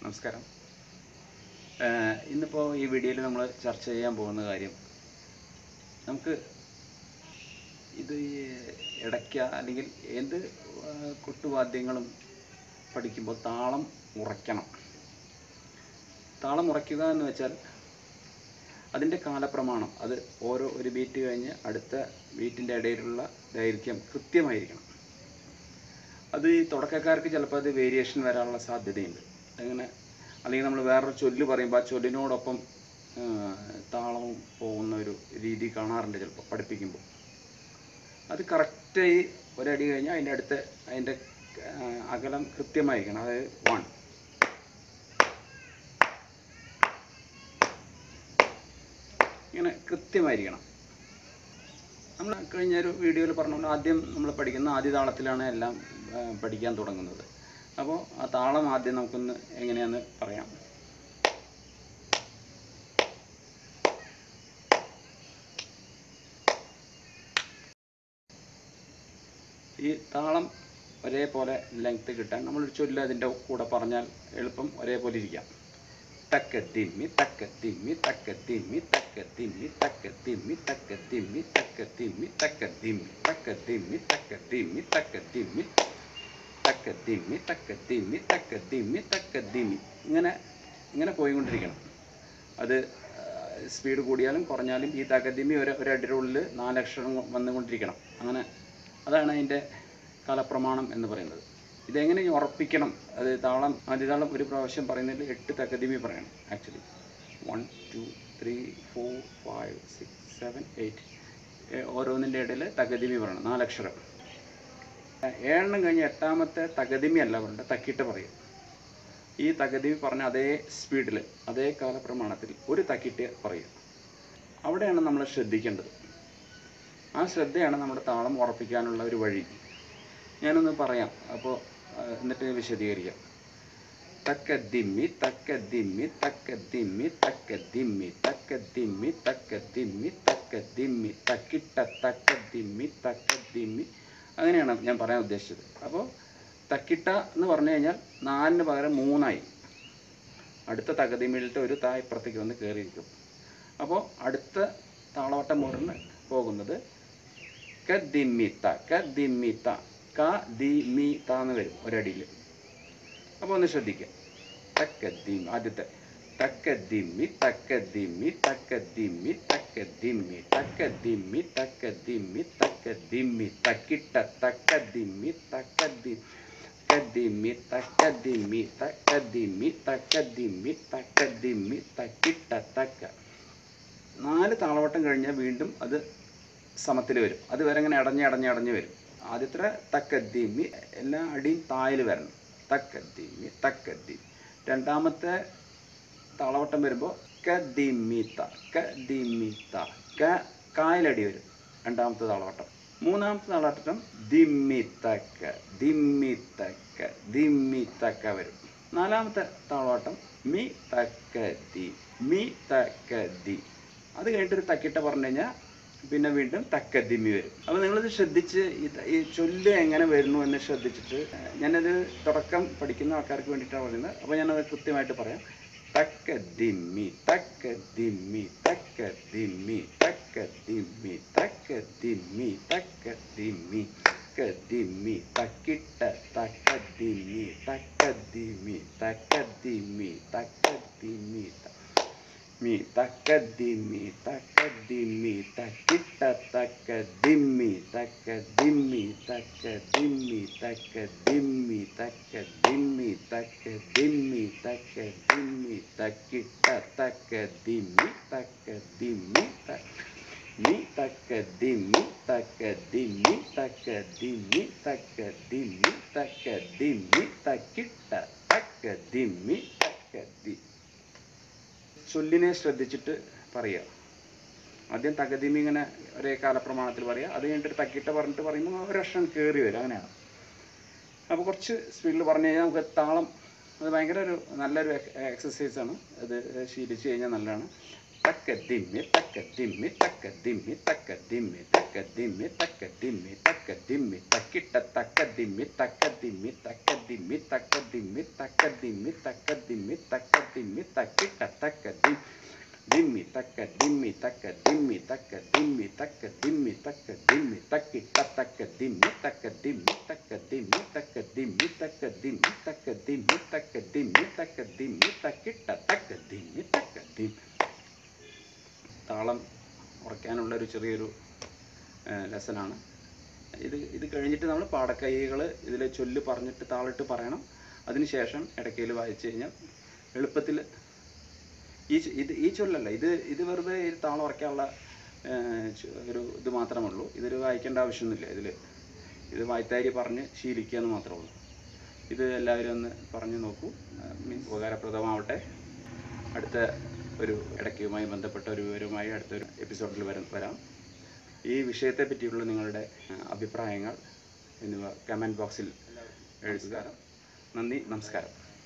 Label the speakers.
Speaker 1: നമസ്കാരം ഏഹ് ഇന്നിപ്പോൾ ഈ വീഡിയോയിൽ നമ്മൾ ചർച്ച ചെയ്യാൻ പോകുന്ന കാര്യം നമുക്ക് ഇത് ഈ ഇടയ്ക്ക അല്ലെങ്കിൽ എന്ത് ഏഹ് കൊട്ടുവാദ്യങ്ങളും പഠിക്കുമ്പോൾ താളം ഉറയ്ക്കണം താളം ഉറയ്ക്കുക എന്ന് വെച്ചാൽ അതിൻ്റെ കാലപ്രമാണം അത് ഓരോ ഒരു ബീറ്റ് കഴിഞ്ഞ് അടുത്ത ബീറ്റിൻ്റെ ഇടയിലുള്ള ദൈർഘ്യം കൃത്യമായിരിക്കണം അത് ഈ തുടക്കക്കാർക്ക് ചിലപ്പോൾ അത് വേരിയേഷൻ വരാനുള്ള സാധ്യതയുണ്ട് അങ്ങനെ അല്ലെങ്കിൽ നമ്മൾ വേറൊരു ചൊല്ല് പറയുമ്പോൾ ആ ചൊല്ലിനോടൊപ്പം ആ, താളവും പോകുന്ന ഒരു രീതി കാണാറുണ്ട് ചിലപ്പോൾ പഠിപ്പിക്കുമ്പോൾ അത് കറക്റ്റായി ഒരടി കഴിഞ്ഞാൽ അതിൻ്റെ അടുത്ത് അതിൻ്റെ ആ, അകലം കൃത്യമായിരിക്കണം അതായത് വൺ ഇങ്ങനെ കൃത്യമായിരിക്കണം നമ്മൾ കഴിഞ്ഞ ഒരു വീഡിയോയിൽ പറഞ്ഞ പോലെ ആദ്യം നമ്മൾ പഠിക്കുന്ന ആദ്യ താളത്തിലാണ് എല്ലാം ആ, പഠിക്കാൻ തുടങ്ങുന്നത് അപ്പോൾ ആ താളം ആദ്യം നമുക്കൊന്ന് എങ്ങനെയാന്ന് പറയാം ഈ താളം ഒരേപോലെ ലെങ്ത് കിട്ടാൻ നമ്മളൊരു ചൊല്ല് അതിൻ്റെ കൂടെ പറഞ്ഞാൽ എളുപ്പം ഒരേപോലെ ഇരിക്കാം തക്ക തിമ്മി തക്ക തിമ്മി തക്ക തിമ്മി തക്ക തിമ്മി തക്ക തിമ്മി തക്ക തിമ്മി തക്ക തിമ്മി തക്ക തിമ്മി തക്ക തിമ്മി തക്ക തിമ്മി തക്ക തിമ്മി തക്ക തിമ്മി തക്ക തിമ്മി തക്ക തിമ്മി തക്ക തിമ്മി ഇങ്ങനെ ഇങ്ങനെ പോയിക്കൊണ്ടിരിക്കണം അത് സ്പീഡ് കൂടിയാലും കുറഞ്ഞാലും ഈ തകതിമി ഒരു ഒരടിയുടെ ഉള്ളിൽ നാലക്ഷരം വന്നുകൊണ്ടിരിക്കണം അങ്ങനെ അതാണ് അതിൻ്റെ കാലപ്രമാണം എന്ന് പറയുന്നത് ഇതെങ്ങനെ ഉറപ്പിക്കണം അത് താളം ആദ്യതാളം ഒരു പ്രാവശ്യം പറയുന്നതിൽ എട്ട് തകതിമി പറയണം actually one two three four five six seven eight ഓരോന്നിൻ്റെ ഇടയിൽ തകതിമി പറയണം നാലക്ഷരം ഏഴെണ്ണം കഴിഞ്ഞ് എട്ടാമത്തെ തകതിമി അല്ല പറയേണ്ടത് തക്കിട്ട് പറയും ഈ തകതിമി പറഞ്ഞ അതേ സ്പീഡിൽ അതേ കാലപ്രമാണത്തിൽ ഒരു തക്കിട്ട് പറയും അവിടെയാണ് നമ്മൾ ശ്രദ്ധിക്കേണ്ടത് ആ ശ്രദ്ധയാണ് നമ്മുടെ താളം ഉറപ്പിക്കാനുള്ള ഒരു വഴി ഞാനൊന്ന് പറയാം അപ്പോൾ എന്നിട്ട് വിശദീകരിക്കാം തക്ക ദിമ്മി തക്ക ദിമ്മി തക്ക ദിമ്മി തക്ക ദിമ്മി തക്ക ദിമ്മി തക്ക ദിമ്മി തക്ക ദിമ്മി തക്കിട്ട തക്ക ദിമ്മി തക്ക ദിമ്മി അങ്ങനെയാണ് ഞാൻ പറയാൻ ഉദ്ദേശിച്ചത് അപ്പോൾ തക്കിട്ട എന്ന് പറഞ്ഞു കഴിഞ്ഞാൽ നാലിന് പകരം മൂന്നായി അടുത്ത തകതിമിഴിലത്തെ ഒരു താ ഇപ്പുറത്തേക്ക് വന്ന് കയറിയിരിക്കും അപ്പോൾ അടുത്ത താളവട്ടം മുറിന് പോകുന്നത് ക ദിമ്മി ത ക ദിമ്മി ത ക ദി മി ത എന്ന് വരും ഒരടിയിൽ അപ്പോൾ ഒന്ന് ശ്രദ്ധിക്കുക തക്ക ദിമ്മി ആദ്യത്തെ തക്ക ദിമ്മി തക്ക ദിമ്മി തക്ക ദിമ്മി തക്ക ദിമ്മി തക്ക ദിമ്മി തക്ക ദിമ്മി തക്ക ദിമ്മി തക്കിട്ട തക്ക ദിമ്മി തക്ക ദി തക്ക ദിമ്മി തക്ക ദിമ്മി തക്ക ദിമ്മി തക്ക ദിമ്മി തക്ക ദിമ്മി തക്കിട്ട തക്ക നാല് താളവട്ടം കഴിഞ്ഞാൽ വീണ്ടും അത് സമത്തിൽ വരും അത് വരെ ഇങ്ങനെ അടഞ്ഞ് അടഞ്ഞ് അടഞ്ഞ് വരും ആദ്യത്തെ തക്കദ്ദീമി എല്ലാ അടിയും തായിൽ വരണം തക്കദ്ദീമി തക്കദ്ദീമി രണ്ടാമത്തെ താളവട്ടം വരുമ്പോൾ കദിമിത്ത കദിമിത്ത ക കായലടി വരും രണ്ടാമത്തെ താളവട്ടം മൂന്നാമത്തെ താളവട്ടം ദിമ്മിത്തക്ക ദിമ്മിത്തക്ക ദിമ്മിത്തക്ക വരും നാലാമത്തെ താളവട്ടം മി തക്ക ദി മി തക്ക ദി അത് കഴിഞ്ഞിട്ട് ഒരു തക്കിട്ട പറഞ്ഞു കഴിഞ്ഞാൽ പിന്നെ വീണ്ടും തക്കദിമ്മി വരും അപ്പോൾ നിങ്ങളിത് ശ്രദ്ധിച്ച് ഇത് ഈ ചൊല്ല് എങ്ങനെ വരുന്നു എന്ന് ശ്രദ്ധിച്ചിട്ട് ഏഹ്, ഞാനത് തുടക്കം പഠിക്കുന്ന ആൾക്കാർക്ക് വേണ്ടിയിട്ടാണ് പറയുന്നത് അപ്പോൾ ഞാനത് കൃത്യമായിട്ട് പറയാം തക്കദിമ്മി തക്കദിമ്മി തക്കദിമ്മി തക്കദിമ്മി തക്കദിമ്മി തക്കദിമ്മി തക്കദിമ്മി തക്കിട്ട തക്കദിമ്മി തക്കദിമ്മി തക്കദിമ്മി തക്കദിമ്മി ത- മി തക്ക ദിമ്മി തക്ക ദിമ്മി തക്കിട്ട തക്ക ദിമ്മി തക്ക ദിമ്മി തക്ക ദിമ്മി തക്ക ദിമ്മി തക്ക ദിമ്മി തക്ക ദിമ്മി തക്ക ദിമ്മി തക്കിട്ട തക്ക ദിമ്മി തക്ക ദിമ്മി ത- മി തക്ക ദിമ്മി തക്ക ദിമ്മി തക്ക ദിമ്മി തക്ക ദിമ്മി തക്ക ദിമ്മി തക്കിട്ട തക്ക ദിമ്മി തക്ക ദി ചൊല്ലിനെ ശ്രദ്ധിച്ചിട്ട് പറയുക ആദ്യം തകതിമി ഇങ്ങനെ ഒരേ കാലപ്രമാണത്തിൽ പറയുക അത് കഴിഞ്ഞിട്ട് ഒരു തക്കിട്ട പറഞ്ഞിട്ട് പറയുമ്പോൾ ഒരക്ഷരം കയറി വരും അങ്ങനെയാണ് അപ്പോൾ കുറച്ച് സ്പീഡിൽ പറഞ്ഞു കഴിഞ്ഞാൽ നമുക്ക് താളം അത് ഭയങ്കര ഒരു നല്ലൊരു എക്സസൈസാണ് അത് ശീലിച്ച് കഴിഞ്ഞാൽ നല്ലതാണ് തക്ക ദിമ്മി തക്ക ദിമ്മി തക്ക ദിമ്മി തക്ക ദിമ്മി തക്ക ദിമ്മി തക്ക ദിമ്മി തക്ക ദിമ്മി തക്കിട്ട തക്ക ദിമ്മി തക്ക ദിമ്മി തക്ക ദിമ്മി തക്ക ദിമ്മി തക്ക ദിമ്മി തക്ക ദിമ്മി തക്കിട്ട തക്ക ദിമ്മി തക്ക ദിമ്മി തക്ക ദിമ്മി തക്ക ദിമ്മി തക്ക ദിമ്മി തക്ക ദിമ്മി തക്ക ദിമ്മി തക്ക ദിമ്മി തക്കിട്ട തക്ക ദിമ്മി തക്ക ദിമ്മി താളം ഉറക്കാനുള്ള ഒരു ചെറിയൊരു ലെസനാണ് ഇത് ഇത് കഴിഞ്ഞിട്ട് നമ്മൾ പാടക്കൈകൾ ഇതിൽ ചൊല്ല് പറഞ്ഞിട്ട് താളിട്ട് പറയണം അതിനുശേഷം ഇടയ്ക്കയിൽ വായിച്ചു കഴിഞ്ഞാൽ എളുപ്പത്തിൽ ഈ ചൊ- ഇത് ഈ ചൊല്ലല്ല ഇത് ഇത് വെറുതെ ഈ താളം ഉറക്കാനുള്ള ഏഹ്, ചു- ഒരു ഇത് മാത്രമേ ഉള്ളൂ ഇതൊരു വായിക്കേണ്ട ആവശ്യമൊന്നുമില്ല ഇതിൽ ഇത് വായ്ത്താരി പറഞ്ഞ് ശീലിക്കുക എന്ന് മാത്രമേ ഉള്ളൂ ഇത് എല്ലാവരും ഒന്ന് പറഞ്ഞു നോക്കൂ മീൻ ഉപകാരപ്രദമാവട്ടെ അടുത്ത ഒരു ഇടയ്ക്കുമായി ബന്ധപ്പെട്ട ഒരു വിവരവുമായി അടുത്തൊരു എപ്പിസോഡിൽ വരാം വരാം ഈ വിഷയത്തെ പറ്റിയുള്ള നിങ്ങളുടെ ആ, അഭിപ്രായങ്ങൾ എന്നിവ കമൻറ്റ് ബോക്സിൽ എഴുതുക നന്ദി നമസ്കാരം